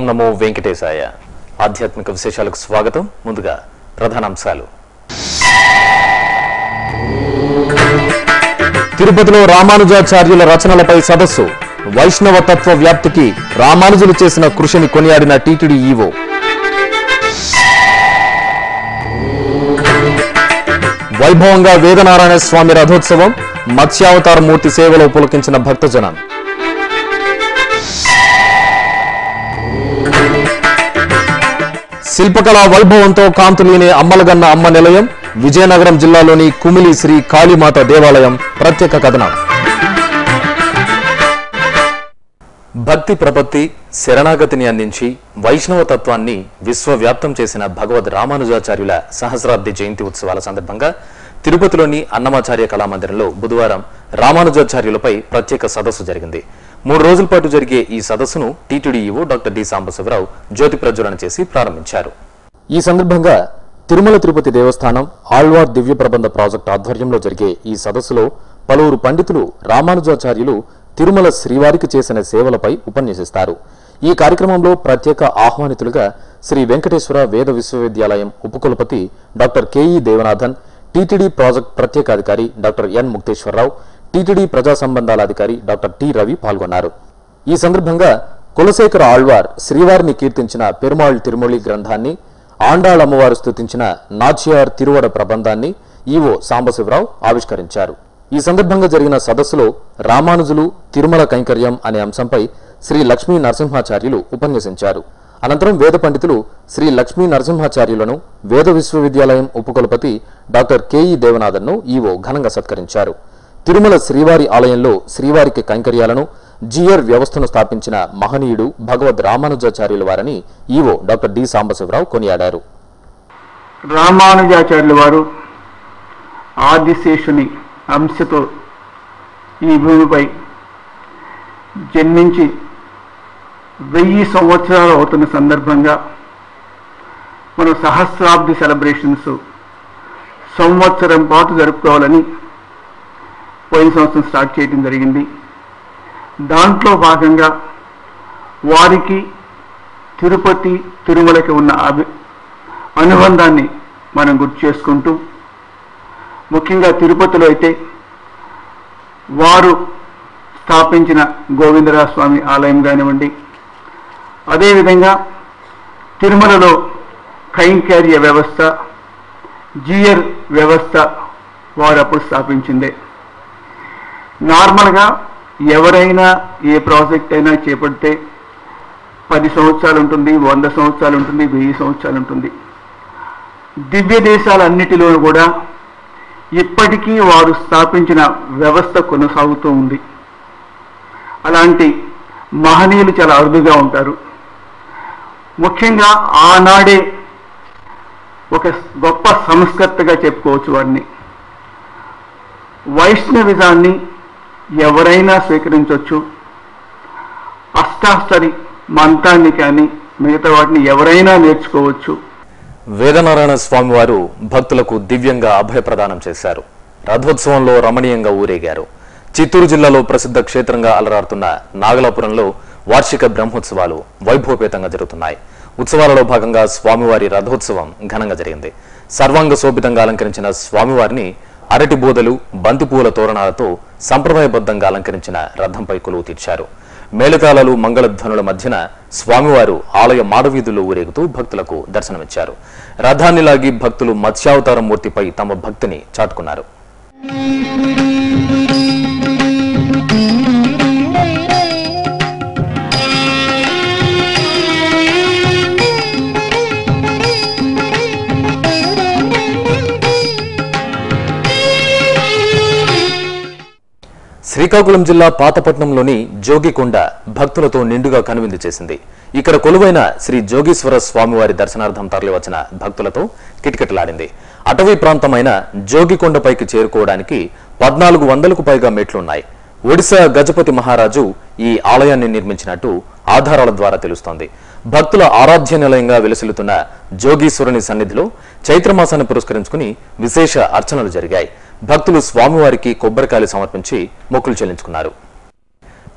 నమో వెంకటేశాయ ఆధ్యాత్మిక విశేషాలకు స్వాగతం ముందుగా ప్రధానాంశాలు తిరుపతిలో రామానుజాచార్యుల రచనలపై సదస్సు వైష్ణవ తత్వ వ్యాప్తికి రామానుజులు చేసిన కృషిని కొనియాడిన టీటీడీ ఈవో వైభవంగా వేదనారాయణ స్వామి రథోత్సవం మత్స్యావతార మూర్తి సేవలో పులకించిన భక్తజనం శిల్పకళా వైభవంతో కాంతులీనే అమ్మలగన్న అమ్మ నిలయం విజయనగరం జిల్లాలోని కుమిలి శ్రీ కాళీమాత దేవాలయం ప్రత్యేక కథనం భక్తి ప్రపత్తి శరణాగతిని అందించి వైష్ణవ తత్వాన్ని విశ్వవ్యాప్తం చేసిన భగవద్ రామానుజాచార్యుల సహస్రాబ్ది జయంతి ఉత్సవాల సందర్భంగా తిరుపతిలోని అన్నమాచార్య కళామందిరంలో బుధవారం రామానుజాచార్యులపై ప్రత్యేక సదస్సు జరిగింది మూడు రోజుల పాటు జరిగే ఈ సదస్సును TTD EO doctor D Sambasiva Rao జ్యోతి ప్రజ్వలన చేసి ప్రారంభించారు ఈ సందర్భంగా తిరుమల తిరుపతి దేవస్థానం ఆళ్వార్ దివ్య ప్రబంధ ప్రాజెక్టు ఆధ్వర్యంలో జరిగే ఈ సదస్సులో పలువురు పండితులు రామానుజాచార్యులు తిరుమల శ్రీవారికి చేసిన సేవలపై ఉపన్యసిస్తారు ఈ కార్యక్రమంలో ప్రత్యేక ఆహ్వానితులుగా శ్రీ వెంకటేశ్వర వేద విశ్వవిద్యాలయం ఉపకులపతి doctor KE Devanathan TTD project ప్రత్యేకాధికారి డాక్టర్ ఎన్ ముక్తేశ్వరరావు టీటీడీ ప్రజా సంబంధాల అధికారి డాక్టర్ టి రవి పాల్గొన్నారు ఈ సందర్భంగా కులశేఖర ఆళ్వార్ శ్రీవారిని కీర్తించిన పెరుమాళ్ తిరుమొళి గ్రంథాన్ని ఆండాళ్ అమ్మవారు స్తుతించిన నాచ్యార్ తిరువడ ప్రబంధాన్ని ఈవో సాంబశివరావు ఆవిష్కరించారు ఈ సందర్భంగా జరిగిన సదస్సులో రామానుజులు తిరుమల కైంకర్యం అనే అంశంపై శ్రీ లక్ష్మీ నరసింహాచార్యులు ఉపన్యసించారు అనంతరం వేద పండితులు శ్రీ లక్ష్మీ నరసింహాచార్యులను వేద విశ్వవిద్యాలయం ఉపకులపతి డాక్టర్ కెఈ దేవనాథన్ను ఈవో ఘనంగా సత్కరించారు తిరుమల శ్రీవారి ఆలయంలో శ్రీవారికి కైంకర్యాలను జిఆర్ వ్యవస్థను స్థాపించిన మహనీయుడు భగవద్ రామానుజాచార్యుల వారని ఈవో డాక్టర్ డి సాంబశివరావు కొనియాడారు రామానుజాచార్యుల వారు ఆదిశేషుని అంశతో ఈ భూమిపై జన్మించి వెయ్యి సంవత్సరాలు అవుతున్న సందర్భంగా మనం సహస్రాబ్ది సెలబ్రేషన్స్ సంవత్సరం పాటు జరుపుకోవాలని పోయిన సంవత్సరం స్టార్ట్ చేయడం జరిగింది దాంట్లో భాగంగా వారికి తిరుపతి తిరుమలకి ఉన్న అభి అనుబంధాన్ని మనం గుర్తు చేసుకుంటూ ముఖ్యంగా తిరుపతిలో అయితే వారు స్థాపించిన గోవిందరాజ స్వామి ఆలయం కానివ్వండి అదేవిధంగా తిరుమలలో కైంకర్య వ్యవస్థ జియర్ వ్యవస్థ వారు అప్పుడు స్థాపించిందే నార్మల్గా ఎవరైనా ఏ ప్రాజెక్ట్ అయినా చేపడితే పది సంవత్సరాలు ఉంటుంది వంద సంవత్సరాలు ఉంటుంది వెయ్యి సంవత్సరాలు ఉంటుంది దివ్య దేశాలన్నిటిలో కూడా ఇప్పటికీ వారు స్థాపించిన వ్యవస్థ కొనసాగుతూ ఉంది అలాంటి మహనీయులు చాలా అరుదుగా ఉంటారు ముఖ్యంగా ఆనాడే ఒక గొప్ప సంస్కర్తగా చెప్పుకోవచ్చు వాడిని వైష్ణవిజాన్ని ఎవరైనా స్వీకరించవచ్చు అష్టాష్టరి మంత్రాన్ని కానీ మిగతా వాటిని ఎవరైనా నేర్చుకోవచ్చు వేదనారాయణ స్వామివారు భక్తులకు దివ్యంగా అభయప్రదానం చేశారు రథోత్సవంలో రమణీయంగా ఊరేగారు చిత్తూరు జిల్లాలో ప్రసిద్ధ క్షేత్రంగా అలరారుతున్న నాగలాపురంలో వార్షిక బ్రహ్మోత్సవాలు వైభవపేతంగా జరుగుతున్నాయి ఉత్సవాలలో భాగంగా స్వామివారి రథోత్సవం ఘనంగా జరిగింది సర్వాంగ శోభితంగా అలంకరించిన స్వామివారిని అరటి బోదలు బంతిపూల తోరణాలతో సంప్రదాయబద్ధంగా అలంకరించిన రథంపై కొలువు తీర్చారు మేళతాళాలు మంగళధ్వనుల మధ్యన స్వామివారు ఆలయ మాడవీధుల్లో ఊరేగుతూ భక్తులకు దర్శనమిచ్చారు రథాన్ని లాగి భక్తులు మత్స్యావతారం మూర్తిపై తమ భక్తిని చాటుకున్నారు శ్రీకాకుళం జిల్లా పాతపట్నంలోని జోగికొండ భక్తులతో నిండుగా కనువిందు చేసింది ఇక్కడ కొలువైన శ్రీ జోగీశ్వర స్వామివారి దర్శనార్థం తరలివచ్చిన భక్తులతో కిటకిటలాడింది అటవీ ప్రాంతమైన జోగికొండపైకి చేరుకోవడానికి పద్నాలుగు వందలకు పైగా మెట్లున్నాయి ఒడిశా గజపతి మహారాజు ఈ ఆలయాన్ని నిర్మించినట్టు ఆధారాల ద్వారా తెలుస్తోంది భక్తుల ఆరాధ్య నిలయంగా వెలసిల్లుతున్న జోగీశ్వరుని సన్నిధిలో చైత్రమాసాన్ని పురస్కరించుకుని విశేష అర్చనలు జరిగాయి భక్తులు స్వామివారికి కొబ్బరికాయలు సమర్పించి మొక్కులు చెల్లించుకున్నారు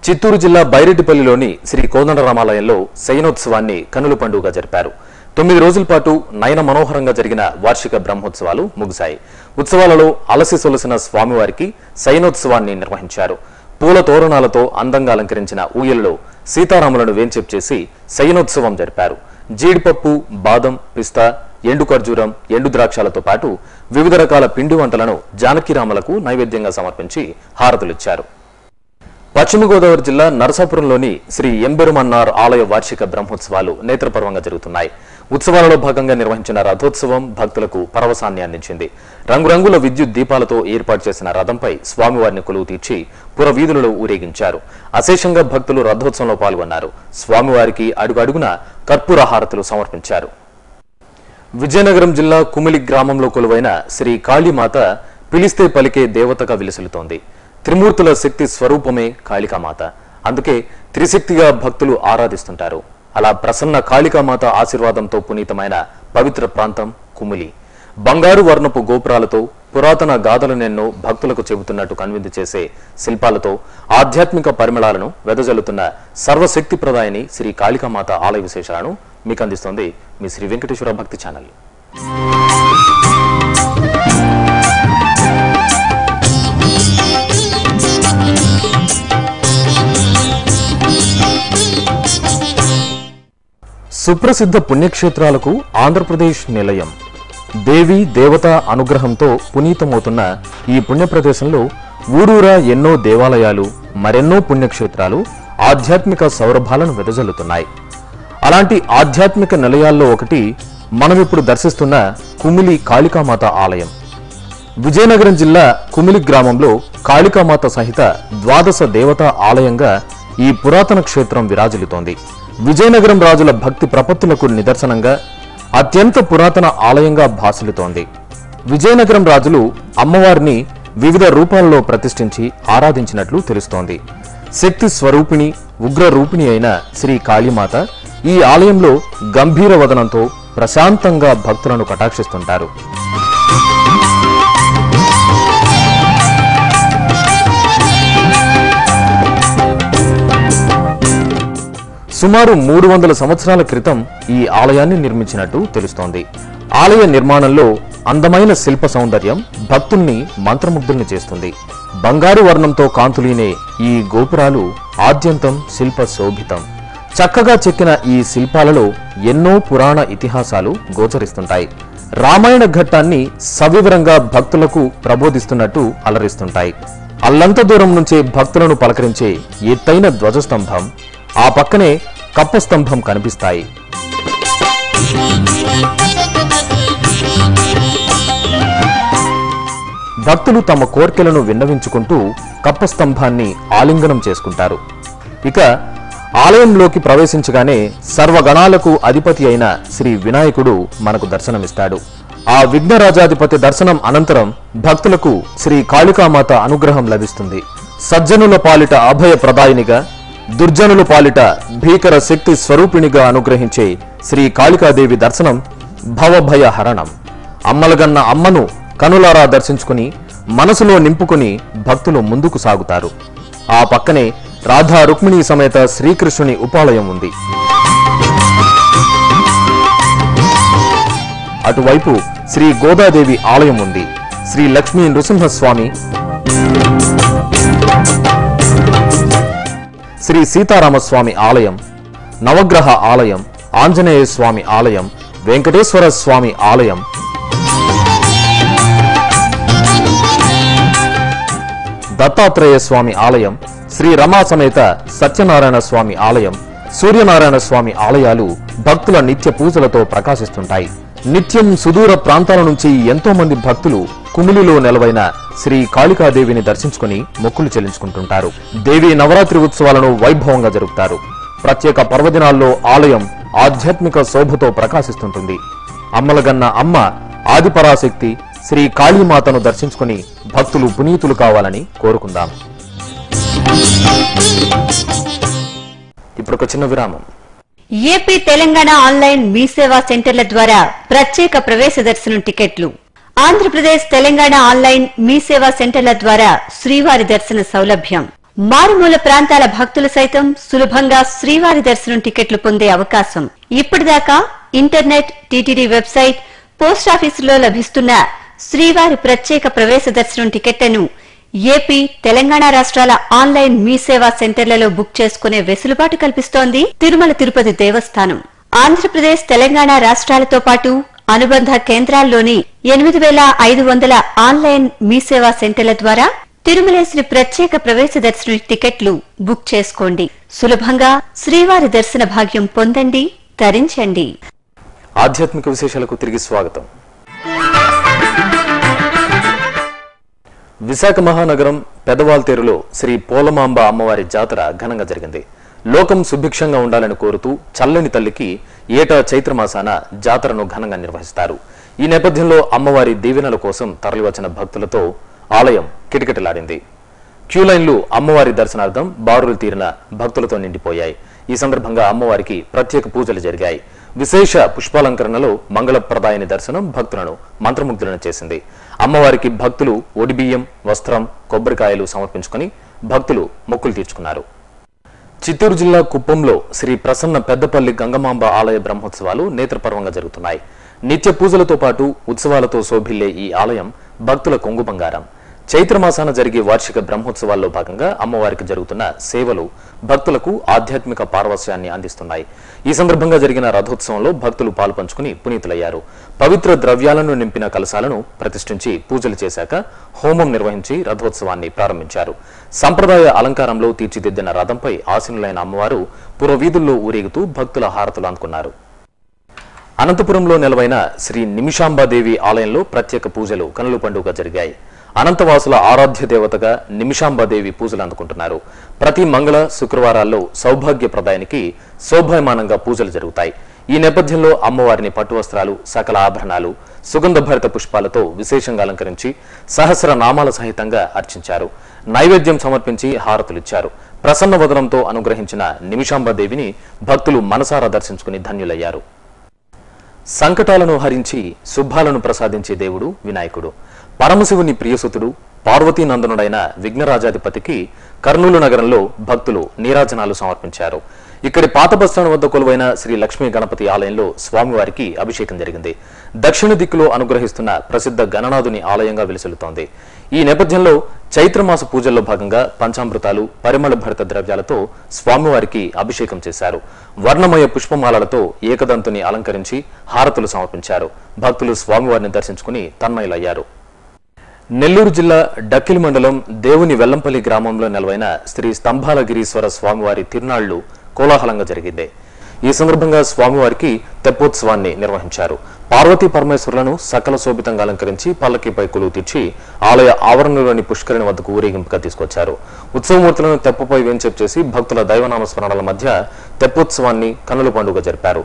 చిత్తూరు జిల్లా బైరెడ్డిపల్లిలోని శ్రీ కోదండరామాలయంలో శయనోత్సవాన్ని కనుల పండుగ జరిపారు తొమ్మిది రోజుల పాటు నయన మనోహరంగా జరిగిన వార్షిక బ్రహ్మోత్సవాలు ముగిశాయి ఉత్సవాలలో అలసి సొలసిన స్వామివారికి శయనోత్సవాన్ని నిర్వహించారు పూల తోరణాలతో అందంగా అలంకరించిన ఊయలలో సీతారాములను వేంచేపు చేసి శయనోత్సవం జరిపారు జీడిపప్పు బాదం పిస్తా ఎండు ఖర్జూరం ఎండు ద్రాక్షాలతో పాటు వివిధ రకాల పిండి వంటలను జానకిరాములకు నైవేద్యంగా సమర్పించి హారతులిచ్చారు పశ్చిమ గోదావరి జిల్లా నరసాపురంలోని శ్రీ ఎంబెరుమన్నార్ ఆలయ వార్షిక బ్రహ్మోత్సవాలు నేత్రపర్వంగా జరుగుతున్నాయి ఉత్సవాలలో భాగంగా నిర్వహించిన రథోత్సవం భక్తులకు పరవశాన్ని అందించింది రంగురంగుల విద్యుత్ దీపాలతో ఏర్పాటు చేసిన రథంపై స్వామివారిని కొలువు తీర్చి పురవీధులలో ఊరేగించారు అశేషంగా భక్తులు రథోత్సవంలో పాల్గొన్నారు స్వామివారికి అడుగడుగున కర్పూర హారతులు సమర్పించారు విజయనగరం జిల్లా కుమిలి గ్రామంలో కొలువైన శ్రీ కాళీమాత పిలిస్తే పలికే దేవతగా విలసిల్లుతోంది త్రిమూర్తుల శక్తి స్వరూపమే కాళికామాత అందుకే త్రిశక్తిగా భక్తులు ఆరాధిస్తుంటారు అలా ప్రసన్న కాళికామాత ఆశీర్వాదంతో పునీతమైన పవిత్ర ప్రాంతం కుమిలి బంగారు వర్ణపు గోపురాలతో పురాతన గాథలనెన్నో భక్తులకు చెబుతున్నట్టు కనువిందు చేసే శిల్పాలతో ఆధ్యాత్మిక పరిమళాలను వెదజల్లుతున్న సర్వశక్తి ప్రదాయని శ్రీ కాళికామాత ఆలయ విశేషాలను మీకు అందిస్తోంది మీ శ్రీ వెంకటేశ్వర భక్తి ఛానల్ సుప్రసిద్ధ పుణ్యక్షేత్రాలకు ఆంధ్రప్రదేశ్ నిలయం దేవి దేవత అనుగ్రహంతో పునీతమవుతున్న ఈ పుణ్య ప్రదేశంలో ఊరూరా ఎన్నో దేవాలయాలు మరెన్నో పుణ్యక్షేత్రాలు ఆధ్యాత్మిక సౌరభాలను వెదజల్లుతున్నాయి అలాంటి ఆధ్యాత్మిక నిలయాల్లో ఒకటి మనమిప్పుడు దర్శిస్తున్న కుమిలి కాళికామాత ఆలయం విజయనగరం జిల్లా కుమిలి గ్రామంలో కాళికామాత సహిత ద్వాదశ దేవతా ఆలయంగా ఈ పురాతన క్షేత్రం విరాజిల్లుతోంది విజయనగరం రాజుల భక్తి ప్రపత్తులకు నిదర్శనంగా అత్యంత పురాతన ఆలయంగా భాసిల్లుతోంది విజయనగరం రాజులు అమ్మవారిని వివిధ రూపాల్లో ప్రతిష్ఠించి ఆరాధించినట్లు తెలుస్తోంది శక్తి స్వరూపిణి ఉగ్ర రూపిణి అయిన శ్రీ కాళీమాత ఈ ఆలయంలో గంభీర వదనంతో ప్రశాంతంగా భక్తులను కటాక్షిస్తుంటారు సుమారు మూడు వందల సంవత్సరాల క్రితం ఈ ఆలయాన్ని నిర్మించినట్టు తెలుస్తోంది ఆలయ నిర్మాణంలో అందమైన శిల్ప సౌందర్యం భక్తుల్ని మంత్రముగ్ధుల్ని చేస్తుంది బంగారు వర్ణంతో కాంతులీనే ఈ గోపురాలు ఆద్యంతం శిల్ప శోభితం చక్కగా చెక్కిన ఈ శిల్పాలలో ఎన్నో పురాణ ఇతిహాసాలు గోచరిస్తుంటాయి రామాయణ ఘట్టాన్ని సవివరంగా భక్తులకు ప్రబోధిస్తున్నట్టు అలరిస్తుంటాయి అల్లంత దూరం నుంచే భక్తులను పలకరించే ఎత్తైన ధ్వజస్తంభం ఆ పక్కనే కప్పస్తంభం కనిపిస్తాయి భక్తులు తమ కోర్కెలను విన్నవించుకుంటూ కప్పస్తంభాన్ని ఆలింగనం చేసుకుంటారు ఇక ఆలయంలోకి ప్రవేశించగానే సర్వగణాలకు అధిపతి అయిన శ్రీ వినాయకుడు మనకు దర్శనమిస్తాడు ఆ విఘ్నరాజాధిపతి దర్శనం అనంతరం భక్తులకు శ్రీ కాళికామాత అనుగ్రహం లభిస్తుంది సజ్జనుల పాలిట అభయ ప్రదాయినిగా దుర్జనుల పాలిట భీకర శక్తి స్వరూపిణిగా అనుగ్రహించే శ్రీ కాళికాదేవి దర్శనం భవభయ హరణం అమ్మలగన్న అమ్మను కనులారా దర్శించుకుని మనసులో నింపుకుని భక్తులు ముందుకు సాగుతారు ఆ పక్కనే రాధా రుక్మిణి సమేత శ్రీకృష్ణుని ఉపాలయం ఉంది అటువైపు శ్రీ గోదాదేవి ఆలయం ఉంది శ్రీ లక్ష్మీ నృసింహస్వామి శ్రీ సీతారామస్వామి ఆలయం నవగ్రహ ఆలయం ఆంజనేయ స్వామి ఆలయం వెంకటేశ్వర స్వామి ఆలయం దత్తాత్రేయ స్వామి ఆలయం శ్రీ రమా సమేత సత్యనారాయణ స్వామి ఆలయం సూర్యనారాయణ స్వామి ఆలయాలు భక్తుల నిత్య పూజలతో ప్రకాశిస్తుంటాయి నిత్యం సుదూర ప్రాంతాల నుంచి ఎంతో మంది భక్తులు కుమిలిలో నెలవైన శ్రీ కాళికాదేవిని దర్శించుకుని మొక్కులు చెల్లించుకుంటుంటారు దేవి నవరాత్రి ఉత్సవాలను వైభవంగా జరుపుతారు ప్రత్యేక పర్వదినాల్లో ఆలయం ఆధ్యాత్మిక శోభతో ప్రకాశిస్తుంటుంది అమ్మలగన్న అమ్మ ఆదిపరాశక్తి శ్రీ కాళీమాతను దర్శించుకుని భక్తులు పునీతులు కావాలని కోరుకుందాం ఇప్పుడు ఒక చిన్న విరామం ఏపీ తెలంగాణ ఆన్లైన్ మీ సేవా సెంటర్ల ద్వారా ప్రత్యేక ప్రవేశ దర్శనం టికెట్లు ఆంధ్రప్రదేశ్ తెలంగాణ ఆన్లైన్ మీ సేవా సెంటర్ల ద్వారా శ్రీవారి దర్శన సౌలభ్యం మారుమూల ప్రాంతాల భక్తులు సైతం సులభంగా శ్రీవారి దర్శనం టికెట్లు పొందే అవకాశం ఇప్పటిదాకా ఇంటర్నెట్ టీటీడీ వెబ్సైట్ పోస్టాఫీసులో లభిస్తున్న శ్రీవారి ప్రత్యేక ప్రవేశ దర్శనం టికెట్లను ఏపీ తెలంగాణ రాష్ట్రాల ఆన్లైన్ మీ సేవా సెంటర్లలో బుక్ చేసుకునే వెసులుబాటు కల్పిస్తోంది తిరుమల తిరుపతి దేవస్థానం ఆంధ్రప్రదేశ్ తెలంగాణ రాష్ట్రాలతో పాటు అనుబంధ కేంద్రాల్లోని ఎనిమిది వేల ఐదు వందల ఆన్లైన్ మీ సేవా సెంటర్ల ద్వారా తిరుమలేశ్వరి ప్రత్యేక ప్రవేశ దర్శన టికెట్లు బుక్ చేసుకోండి సులభంగా శ్రీవారి దర్శన భాగ్యం పొందండి తరించండి ఆధ్యాత్మిక విశేషాలకు తిరిగి స్వాగతం విశాఖ మహానగరం పెదవాల్తేరులో శ్రీ పోలమాంబ అమ్మవారి జాతర ఘనంగా జరిగింది లోకం సుభిక్షంగా ఉండాలని కోరుతూ చల్లని తల్లికి ఏటా చైత్రమాసాన జాతరను ఘనంగా నిర్వహిస్తారు ఈ నేపథ్యంలో అమ్మవారి దీవెనల కోసం తరలివచ్చిన భక్తులతో ఆలయం కిటకిటలాడింది క్యూ లైన్లు అమ్మవారి దర్శనార్థం బారులు తీరిన భక్తులతో నిండిపోయాయి ఈ సందర్భంగా అమ్మవారికి ప్రత్యేక పూజలు జరిగాయి విశేష పుష్పాలంకరణలో మంగళప్రదాయని దర్శనం భక్తులను మంత్రముగ్ధులను చేసింది అమ్మవారికి భక్తులు ఒడిబియ్యం వస్త్రం కొబ్బరికాయలు సమర్పించుకొని భక్తులు మొక్కులు తీర్చుకున్నారు చిత్తూరు జిల్లా కుప్పంలో శ్రీ ప్రసన్న పెద్దపల్లి గంగమాంబ ఆలయ బ్రహ్మోత్సవాలు నేత్రపర్వంగా జరుగుతున్నాయి నిత్య పూజలతో పాటు ఉత్సవాలతో శోభిల్లే ఈ ఆలయం భక్తుల కొంగు బంగారం చైత్రమాసాన జరిగే వార్షిక బ్రహ్మోత్సవాల్లో భాగంగా అమ్మవారికి జరుగుతున్న సేవలు భక్తులకు ఆధ్యాత్మిక పారవస్యాన్ని అందిస్తున్నాయి ఈ సందర్భంగా జరిగిన రథోత్సవంలో భక్తులు పాల్పంచుకుని పునీతులయ్యారు పవిత్ర ద్రవ్యాలను నింపిన కలశాలను ప్రతిష్ఠించి పూజలు చేశాక హోమం నిర్వహించి రథోత్సవాన్ని ప్రారంభించారు సంప్రదాయ అలంకారంలో తీర్చిదిద్దిన రథంపై ఆసీనులైన అమ్మవారు పురవీధుల్లో ఊరేగుతూ భక్తుల హారతులు అందుకున్నారు అనంతపురంలో నెలవైన శ్రీ నిమిషాంబాదేవి ఆలయంలో ప్రత్యేక పూజలు కనుల పండుగ జరిగాయి అనంతవాసుల ఆరాధ్య దేవతగా నిమిషాంబాదేవి పూజలు అందుకుంటున్నారు ప్రతి మంగళ శుక్రవారాల్లో సౌభాగ్య ప్రదాయానికి శోభాయమానంగా పూజలు జరుగుతాయి ఈ నేపథ్యంలో అమ్మవారిని పట్టు వస్త్రాలు సకల ఆభరణాలు సుగంధభరిత పుష్పాలతో విశేషంగా అలంకరించి సహస్ర నామాల సహితంగా అర్చించారు నైవేద్యం సమర్పించి హారతులిచ్చారు ప్రసన్న వదనంతో అనుగ్రహించిన నిమిషాంబాదేవిని భక్తులు మనసారా దర్శించుకుని ధన్యులయ్యారు సంకటాలను హరించి శుభాలను ప్రసాదించే దేవుడు వినాయకుడు పరమశివుని ప్రియసుతుడు పార్వతీనందనుడైన విఘ్నరాజాధిపతికి కర్నూలు నగరంలో భక్తులు నీరాజనాలు సమర్పించారు ఇక్కడి పాత బస్టాండ్ వద్ద కొలువైన శ్రీ లక్ష్మీ గణపతి ఆలయంలో స్వామివారికి అభిషేకం జరిగింది దక్షిణ దిక్కులో అనుగ్రహిస్తున్న ప్రసిద్ధ గణనాథుని ఆలయంగా వెలుసెలుతోంది ఈ నేపథ్యంలో చైత్రమాస పూజల్లో భాగంగా పంచామృతాలు పరిమళ భరిత ద్రవ్యాలతో స్వామివారికి అభిషేకం చేశారు వర్ణమయ పుష్పమాలలతో ఏకదంతుని అలంకరించి హారతులు సమర్పించారు భక్తులు స్వామివారిని దర్శించుకుని తన్మయులయ్యారు నెల్లూరు జిల్లా డక్కిలి మండలం దేవుని వెల్లంపల్లి గ్రామంలో నెలవైన శ్రీ స్తంభాలగిరీశ్వర స్వామివారి తిరునాళ్లు కోలాహలంగా జరిగింది ఈ సందర్భంగా స్వామివారికి తెప్పోత్సవాన్ని నిర్వహించారు పార్వతీ పరమేశ్వరులను సకల శోభితంగా అలంకరించి పల్లకిపై కొలువు తీర్చి ఆలయ ఆవరణలోని పుష్కరిణి వద్దకు ఊరేగింపుగా తీసుకొచ్చారు ఉత్సవమూర్తులను తెప్పపై వేంచేపు చేసి భక్తుల దైవనామ స్మరణల మధ్య తెప్పోత్సవాన్ని కన్నుల పండుగ జరిపారు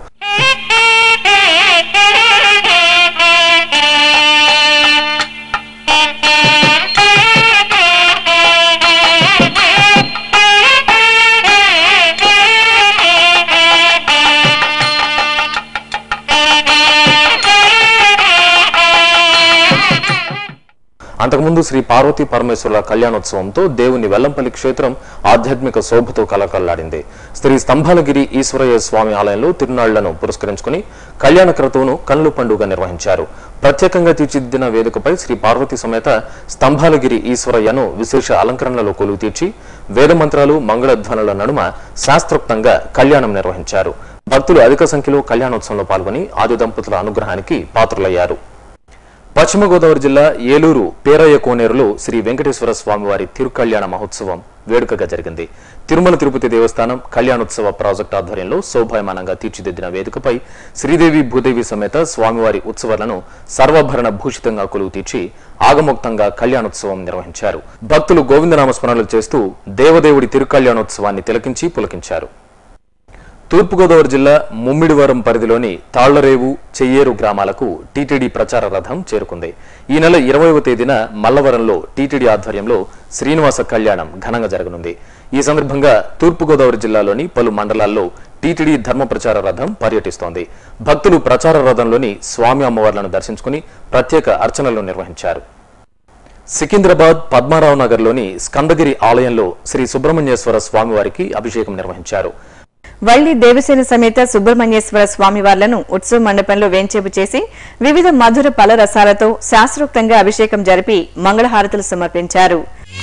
అంతకుముందు శ్రీ పార్వతీ పరమేశ్వరుల కళ్యాణోత్సవంతో దేవుని వెల్లంపల్లి క్షేత్రం ఆధ్యాత్మిక శోభతో కలకల్లాడింది శ్రీ స్తంభాలగిరి ఈశ్వరయ్య స్వామి ఆలయంలో తిరునాళ్లను పురస్కరించుకుని కళ్యాణ క్రతువును కన్నుల పండుగ నిర్వహించారు ప్రత్యేకంగా తీర్చిదిద్దిన వేదికపై శ్రీ పార్వతీ సమేత స్తంభాలగిరి ఈశ్వరయ్యను విశేష అలంకరణలో కొలువు తీర్చి వేద మంత్రాలు మంగళధ్వనుల నడుమ శాస్త్రోక్తంగా కళ్యాణం నిర్వహించారు భక్తులు అధిక సంఖ్యలో కళ్యాణోత్సవంలో పాల్గొని ఆది దంపతుల అనుగ్రహానికి పాత్రులయ్యారు పశ్చిమ గోదావరి జిల్లా ఏలూరు పేరయ్య కోనేరులో శ్రీ వెంకటేశ్వర స్వామివారి తిరుకళ్యాణ మహోత్సవం వేడుకగా జరిగింది తిరుమల తిరుపతి దేవస్థానం కళ్యాణోత్సవ ప్రాజెక్టు ఆధ్వర్యంలో శోభాయమానంగా తీర్చిదిద్దిన వేదికపై శ్రీదేవి భూదేవి సమేత స్వామివారి ఉత్సవాలను సర్వాభరణ భూషితంగా కొలువు తీర్చి ఆగమోక్తంగా కళ్యాణోత్సవం నిర్వహించారు భక్తులు గోవిందనామస్మరణలు చేస్తూ దేవదేవుడి తిరుకళ్యాణోత్సవాన్ని తిలకించి పులకించారు తూర్పుగోదావరి జిల్లా ముమ్మిడివరం పరిధిలోని తాళ్లరేవు చెయ్యేరు గ్రామాలకు టీటీడీ ప్రచార రథం చేరుకుంది ఈ నెల ఇరవైవ తేదీన మల్లవరంలో టీటీడీ ఆధ్వర్యంలో శ్రీనివాస కళ్యాణం ఘనంగా జరగనుంది ఈ సందర్భంగా తూర్పుగోదావరి జిల్లాలోని పలు మండలాల్లో టీటీడీ ధర్మ ప్రచార రథం పర్యటిస్తోంది భక్తులు ప్రచార రథంలోని స్వామి అమ్మవార్లను దర్శించుకుని ప్రత్యేక అర్చనలు నిర్వహించారు సికింద్రాబాద్ పద్మారావు నగర్లోని స్కందగిరి ఆలయంలో శ్రీ సుబ్రహ్మణ్యేశ్వర స్వామివారికి అభిషేకం నిర్వహించారు వల్లి దేవసేన సమేత సుబ్రహ్మణ్యేశ్వర స్వామివార్లను ఉత్సవ మండపంలో వేంచేపు చేసి వివిధ మధుర పల రసాలతో శాస్త్రోక్తంగా అభిషేకం జరిపి మంగళహారతులు సమర్పించారు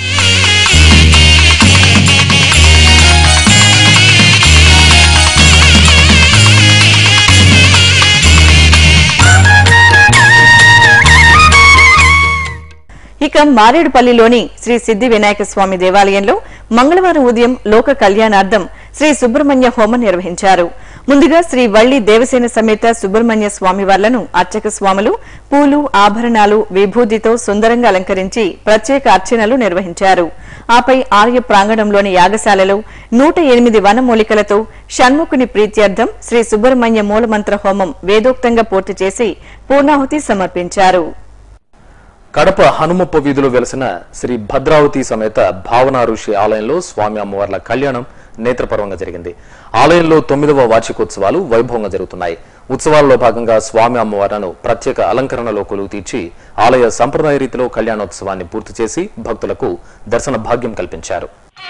ఇక మారేడుపల్లిలోని శ్రీ సిద్ధి వినాయక స్వామి దేవాలయంలో మంగళవారం ఉదయం లోక కళ్యాణార్థం శ్రీ సుబ్రహ్మణ్య హోమం నిర్వహించారు ముందుగా శ్రీ వల్లి దేవసేన సమేత సుబ్రహ్మణ్య స్వామివార్లను అర్చక స్వాములు పూలు ఆభరణాలు విభూతితో సుందరంగా అలంకరించి ప్రత్యేక అర్చనలు నిర్వహించారు ఆపై ఆలయ ప్రాంగణంలోని యాగశాలలో నూట ఎనిమిది వనమూలికలతో షణ్ముఖుని ప్రీత్యర్థం శ్రీ సుబ్రహ్మణ్య మూలమంత్ర హోమం వేదోక్తంగా పూర్తి చేసి పూర్ణాహుతి సమర్పించారు కడప హనుమప్ప వీధిలో వెలసిన శ్రీ భద్రావతి సమేత భావన ఋషి ఆలయంలో స్వామి అమ్మవార్ల కళ్యాణం నేత్రపర్వంగా జరిగింది ఆలయంలో తొమ్మిదవ వార్షికోత్సవాలు వైభవంగా జరుగుతున్నాయి ఉత్సవాల్లో భాగంగా స్వామి అమ్మవార్లను ప్రత్యేక అలంకరణలో కొలువు తీర్చి ఆలయ సంప్రదాయ రీతిలో కళ్యాణోత్సవాన్ని పూర్తి చేసి భక్తులకు దర్శన భాగ్యం కల్పించారు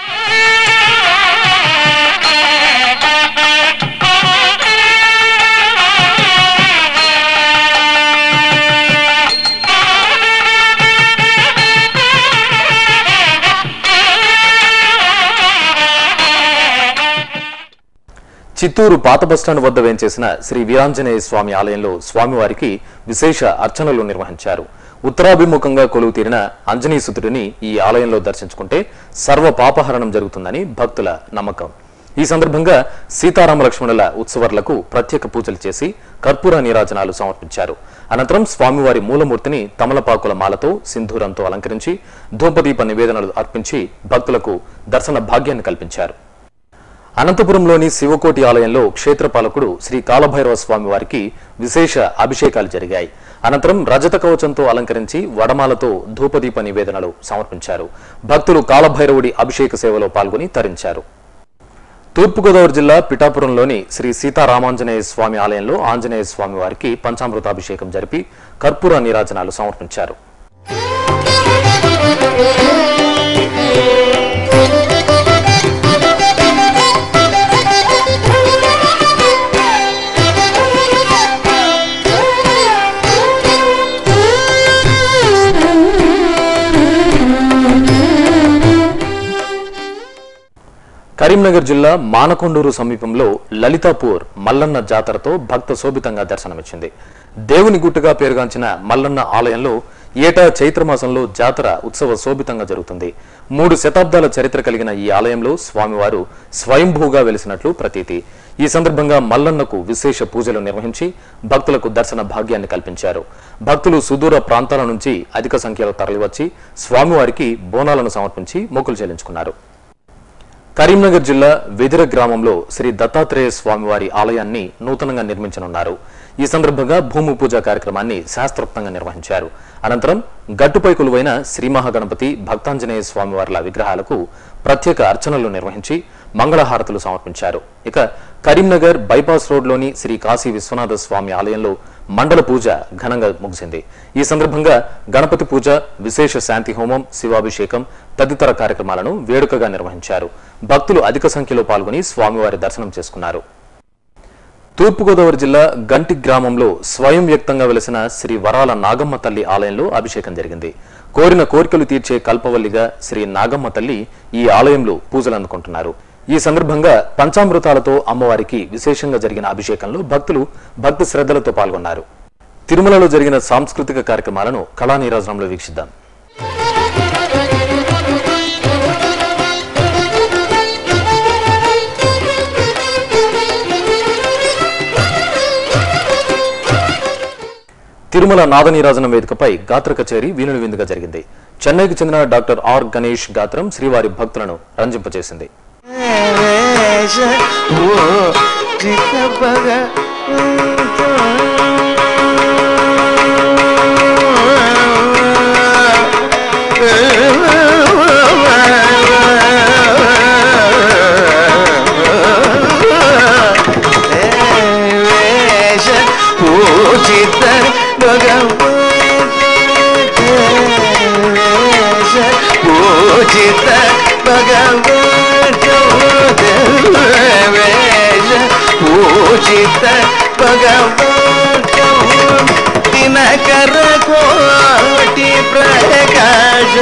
చిత్తూరు పాత బస్టాండ్ వద్ద వేంచేసిన శ్రీ వీరాంజనేయ స్వామి ఆలయంలో స్వామివారికి విశేష అర్చనలు నిర్వహించారు ఉత్తరాభిముఖంగా కొలువు తీరిన అంజనీసుతుడిని ఈ ఆలయంలో దర్శించుకుంటే సర్వ పాపహరణం జరుగుతుందని భక్తుల నమ్మకం ఈ సందర్భంగా సీతారామ లక్ష్మణుల ఉత్సవర్లకు ప్రత్యేక పూజలు చేసి కర్పూర నీరాజనాలు సమర్పించారు అనంతరం స్వామివారి మూలమూర్తిని తమలపాకుల మాలతో సింధూరంతో అలంకరించి ధూపదీప నివేదనలు అర్పించి భక్తులకు దర్శన భాగ్యాన్ని కల్పించారు అనంతపురంలోని శివకోటి ఆలయంలో క్షేత్రపాలకుడు శ్రీ కాలభైరవ స్వామి వారికి విశేష అభిషేకాలు జరిగాయి అనంతరం రజత కవచంతో అలంకరించి వడమాలతో ధూపదీప నివేదనలు సమర్పించారు భక్తులు కాలభైరవుడి అభిషేక సేవలో పాల్గొని తరించారు తూర్పుగోదావరి జిల్లా పిఠాపురంలోని శ్రీ సీతారామాంజనేయ స్వామి ఆలయంలో ఆంజనేయ స్వామి వారికి పంచామృతాభిషేకం జరిపి కర్పూర నీరాజనాలు సమర్పించారు కరీంనగర్ జిల్లా మానకొండూరు సమీపంలో లలితాపూర్ మల్లన్న జాతరతో భక్త శోభితంగా దర్శనమిచ్చింది దేవుని గుట్టుగా పేరుగాంచిన మల్లన్న ఆలయంలో ఏటా చైత్రమాసంలో జాతర ఉత్సవ శోభితంగా జరుగుతుంది మూడు శతాబ్దాల చరిత్ర కలిగిన ఈ ఆలయంలో స్వామివారు స్వయంభూగా వెలిసినట్లు ప్రతీతి ఈ సందర్భంగా మల్లన్నకు విశేష పూజలు నిర్వహించి భక్తులకు దర్శన భాగ్యాన్ని కల్పించారు భక్తులు సుదూర ప్రాంతాల నుంచి అధిక సంఖ్యలో తరలివచ్చి స్వామివారికి బోనాలను సమర్పించి మొక్కులు చెల్లించుకున్నారు కరీంనగర్ జిల్లా వెదిర గ్రామంలో శ్రీ దత్తాత్రేయ స్వామివారి ఆలయాన్ని నూతనంగా నిర్మించనున్నారు ఈ సందర్భంగా భూమి పూజ కార్యక్రమాన్ని శాస్త్రోక్తంగా నిర్వహించారు అనంతరం గట్టుపై కొలువైన శ్రీ మహాగణపతి భక్తాంజనేయ స్వామివార్ల విగ్రహాలకు ప్రత్యేక అర్చనలు నిర్వహించి మంగళహారతులు సమర్పించారు ఇక కరీంనగర్ బైపాస్ రోడ్లోని శ్రీ కాశీ విశ్వనాథ స్వామి ఆలయంలో మండల పూజ ఘనంగా ముగిసింది ఈ సందర్భంగా గణపతి పూజ విశేష శాంతి హోమం శివాభిషేకం తదితర కార్యక్రమాలను వేడుకగా నిర్వహించారు భక్తులు అధిక సంఖ్యలో పాల్గొని స్వామివారి దర్శనం చేసుకున్నారు తూర్పుగోదావరి జిల్లా గంటి గ్రామంలో స్వయం వ్యక్తంగా వెలిసిన శ్రీ వరాల నాగమ్మ తల్లి ఆలయంలో అభిషేకం జరిగింది కోరిన కోరికలు తీర్చే కల్పవల్లిగా శ్రీ నాగమ్మ తల్లి ఈ ఆలయంలో పూజలు అందుకుంటున్నారు ఈ సందర్భంగా పంచామృతాలతో అమ్మవారికి విశేషంగా జరిగిన అభిషేకంలో భక్తులు భక్తి శ్రద్ధలతో పాల్గొన్నారు తిరుమలలో జరిగిన సాంస్కృతిక కార్యక్రమాలను కళానీరాజనంలో వీక్షిద్దాం తిరుమల నాదనీరాజనం వేదికపై గాత్ర కచేరీ వీణుల విందుగా జరిగింది చెన్నైకి చెందిన డాక్టర్ ఆర్ గణేష్ గాత్రం శ్రీవారి భక్తులను రంజింపచేసింది వేష ఓ చిత్తపగ వేష పూజిత భగవంత పూజిత భగవంత దేవేశ పూజిత భగవంత దినకర కోటి ప్రకాశ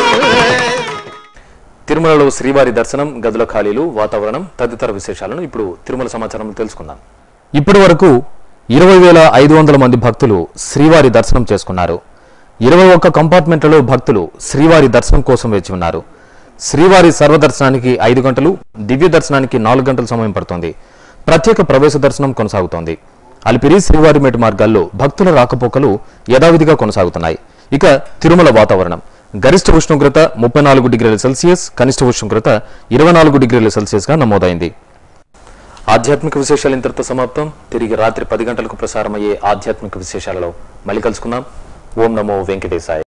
తిరుమలలో శ్రీవారి దర్శనం గదుల ఖాళీలు వాతావరణం తదితర విశేషాలను ఇప్పుడు తిరుమల సమాచారం తెలుసుకుందాం ఇప్పటి వరకు ఇరవై వేల ఐదు వందల మంది భక్తులు శ్రీవారి దర్శనం చేసుకున్నారు ఇరవై ఒక్క కంపార్ట్మెంట్లలో భక్తులు శ్రీవారి దర్శనం కోసం వేచి ఉన్నారు శ్రీవారి సర్వదర్శనానికి ఐదు గంటలు దివ్య దర్శనానికి నాలుగు గంటల సమయం పడుతోంది ప్రత్యేక ప్రవేశ దర్శనం కొనసాగుతోంది అలిపిరి శ్రీవారిమేట మార్గాల్లో భక్తుల రాకపోకలు యథావిధిగా కొనసాగుతున్నాయి ఇక తిరుమల వాతావరణం గరిష్ట ఉష్ణోగ్రత ముప్పై నాలుగు డిగ్రీల సెల్సియస్ కనిష్ట ఉష్ణోగ్రత ఇరవై నాలుగు డిగ్రీల సెల్సియస్ గా నమోదైంది ఆధ్యాత్మిక విశేషాలు ఇంతటితో సమాప్తం తిరిగి రాత్రి పది గంటలకు ప్రసారమయ్యే ఆధ్యాత్మిక విశేషాలలో మళ్ళీ కలుసుకుందాం ఓం నమో వెంకటేశాయ